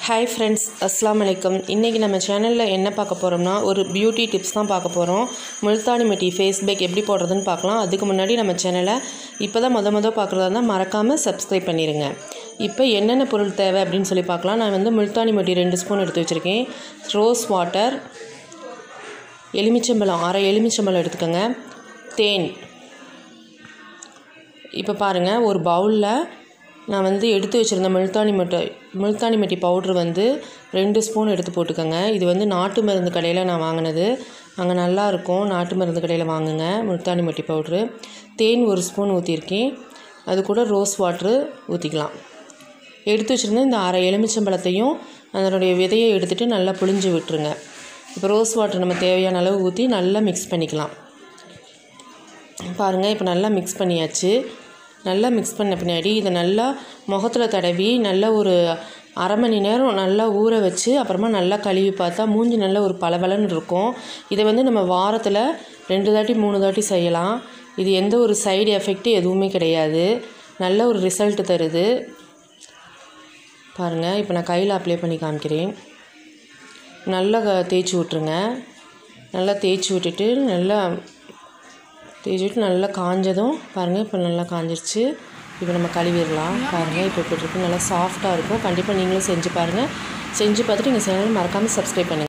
hi friends அஸ்ஸலாமு அலைக்கும் இன்றைக்கி நம்ம சேனலில் என்ன பார்க்க போகிறோம்னா ஒரு பியூட்டி டிப்ஸ் தான் பார்க்க போகிறோம் முல்தானி மெட்டி ஃபேஸ் பேக் எப்படி போடுறதுன்னு பார்க்கலாம் அதுக்கு முன்னாடி நம்ம சேனலை இப்போ தான் மொத மொதல் பார்க்குறதா இருந்தால் மறக்காமல் சப்ஸ்கிரைப் பண்ணிடுங்க இப்போ என்னென்ன பொருள் தேவை அப்படின்னு சொல்லி பார்க்கலாம் நான் வந்து முல்தானி மெட்டி ரெண்டு ஸ்பூன் எடுத்து வச்சுருக்கேன் ரோஸ் வாட்டர் எலுமிச்சம்பழம் அரை எலுமிச்சம்பழம் எடுத்துக்கோங்க தேன் இப்போ பாருங்கள் ஒரு பவுலில் நான் வந்து எடுத்து வச்சுருந்த முல்தானி மெட்டை முல்தானி மெட்டி பவுட்ரு வந்து ரெண்டு ஸ்பூன் எடுத்து போட்டுக்கோங்க இது வந்து நாட்டு மருந்து கடையில் நான் வாங்கினது அங்கே நல்லா இருக்கும் நாட்டு மருந்து கடையில் வாங்குங்க முல்தானி மெட்டி பவுட்ரு தேன் ஒரு ஸ்பூன் ஊற்றிருக்கேன் அது கூட ரோஸ் வாட்ரு ஊற்றிக்கலாம் எடுத்து வச்சுருந்த இந்த அரை எலுமிச்சம்பழத்தையும் அதனுடைய விதையை எடுத்துகிட்டு நல்லா புழிஞ்சு விட்டுருங்க இப்போ ரோஸ் வாட்டர் நம்ம தேவையான அளவு ஊற்றி நல்லா மிக்ஸ் பண்ணிக்கலாம் பாருங்கள் இப்போ நல்லா மிக்ஸ் பண்ணியாச்சு நல்லா மிக்ஸ் பண்ண பின்னாடி இதை நல்லா முகத்தில் தடவி நல்லா ஒரு அரை மணி நேரம் நல்லா ஊற வச்சு அப்புறமா நல்லா கழுவி பார்த்தா மூஞ்சி நல்லா ஒரு பளபளன்னு இருக்கும் இதை வந்து நம்ம வாரத்தில் ரெண்டு தாட்டி மூணு தாட்டி செய்யலாம் இது எந்த ஒரு சைடு எஃபெக்ட்டு எதுவுமே கிடையாது நல்ல ஒரு ரிசல்ட் தருது பாருங்கள் இப்போ நான் கையில் அப்ளை பண்ணி காமிக்கிறேன் நல்லா க- தேய்ச்சி விட்ருங்க நல்லா தேய்ச்சி விட்டுட்டு நல்லா தேய்ச்சி விட்டு நல்லா காஞ்சதும் பாருங்கள் இப்போ நல்லா காஞ்சிருச்சு இப்போ நம்ம கழுவிடலாம் பாருங்கள் இப்போ இப்படி இருக்கு நல்லா சாஃப்டாக இருக்கும் கண்டிப்பாக நீங்களும் செஞ்சு பாருங்கள் செஞ்சு பார்த்துட்டு எங்கள் சேனல் மறக்காமல் சப்ஸ்கிரைப் பண்ணுங்கள்